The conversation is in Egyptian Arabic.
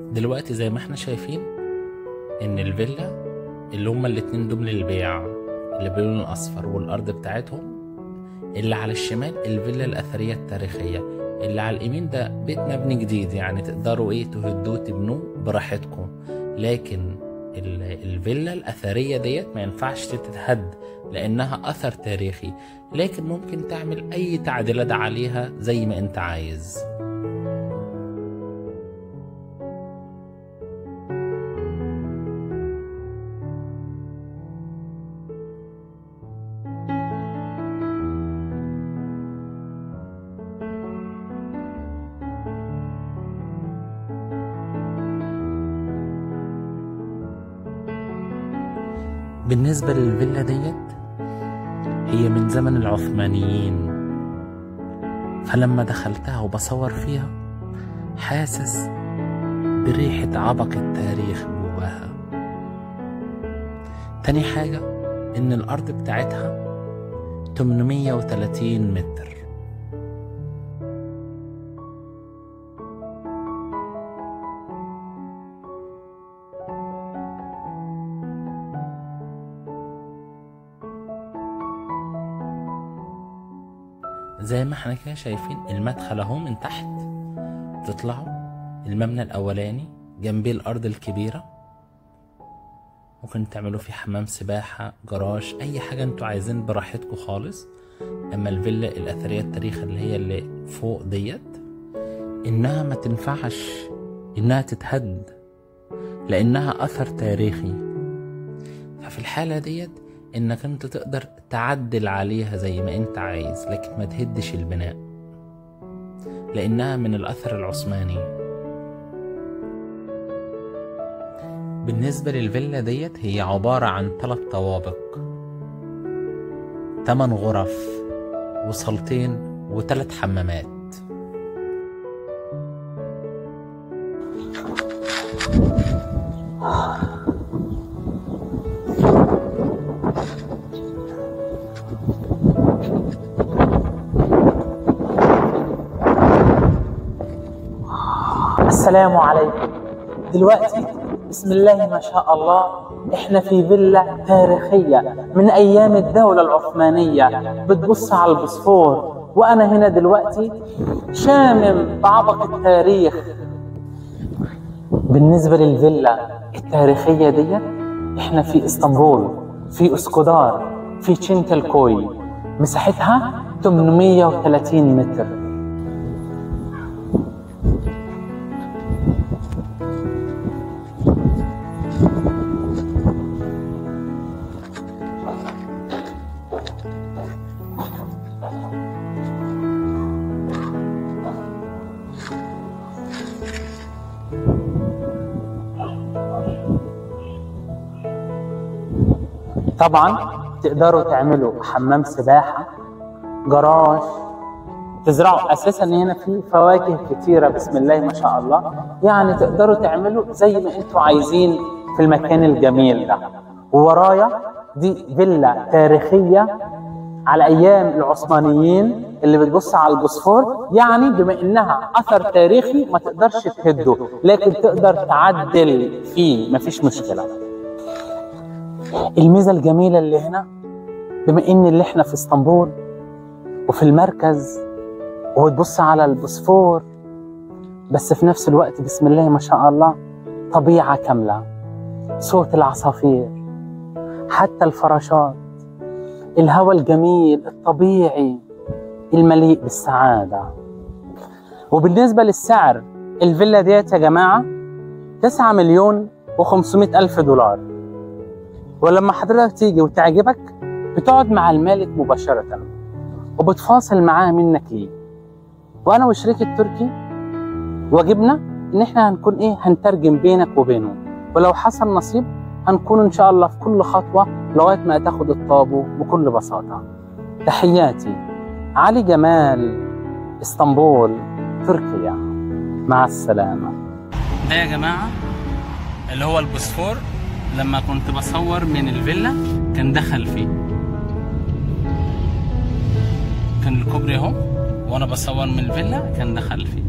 دلوقتي زي ما احنا شايفين ان الفيلا اللي هما الاتنين دول للبيع اللي باللون الاصفر والارض بتاعتهم اللي على الشمال الفيلا الاثريه التاريخيه اللي على اليمين ده بيت مبني جديد يعني تقدروا ايه تهدوه تبنوه براحتكم لكن ال- الفيلا الاثريه ديت ما ينفعش تتهد لانها اثر تاريخي لكن ممكن تعمل اي تعديلات عليها زي ما انت عايز بالنسبة للفيلا ديت هي من زمن العثمانيين فلما دخلتها وبصور فيها حاسس بريحة عبق التاريخ جواها تاني حاجة إن الأرض بتاعتها 830 متر زي ما احنا كده شايفين المدخل اهو من تحت تطلعوا المبنى الاولاني جنبيه الارض الكبيره ممكن تعملوا فيه حمام سباحه جراج اي حاجه انتوا عايزين براحتكم خالص اما الفيلا الاثريه التاريخ اللي هي اللي فوق ديت انها ما تنفعش انها تتهد لانها اثر تاريخي ففي الحاله ديت انك انت تقدر تعدل عليها زي ما انت عايز لكن ما تهدش البناء لانها من الاثر العثماني بالنسبة للفيلا ديت هي عبارة عن ثلاث طوابق تمن غرف وصالتين وثلاث حمامات السلام عليكم دلوقتي بسم الله ما شاء الله احنا في فيلا تاريخية من ايام الدولة العثمانية بتبص على البوسفور وانا هنا دلوقتي شامم بعبق التاريخ بالنسبة للفيلا التاريخية دي احنا في اسطنبول في اسكودار في تشينتلكوي مساحتها 830 متر طبعا تقدروا تعملوا حمام سباحة جراج تزرعوا اساسا هنا في فواكه كتيرة بسم الله ما شاء الله يعني تقدروا تعملوا زي ما انتوا عايزين في المكان الجميل ده وورايا دي فيلا تاريخية على ايام العثمانيين اللي بتبص على البوسفور يعني بما انها اثر تاريخي ما تقدرش تهده لكن تقدر تعدل فيه مفيش مشكله الميزه الجميله اللي هنا بما ان اللي احنا في اسطنبول وفي المركز وتبص على البوسفور بس في نفس الوقت بسم الله ما شاء الله طبيعه كامله صوت العصافير حتى الفراشات الهواء الجميل الطبيعي المليء بالسعاده وبالنسبه للسعر الفيلا ديت يا جماعه 9 مليون و500 الف دولار ولما حضرتك تيجي وتعجبك بتقعد مع المالك مباشرة وبتفاصل معاه منك ليه وأنا وشريك التركي واجبنا إن إحنا هنكون إيه هنترجم بينك وبينه ولو حصل نصيب هنكون إن شاء الله في كل خطوة لغاية ما تاخد الطابو بكل بساطة تحياتي علي جمال اسطنبول تركيا مع السلامة ده يا جماعة اللي هو البوسفور لما كنت بصور من الفيلا كان دخل فيه كان الكوبري اهو وانا بصور من الفيلا كان دخل فيه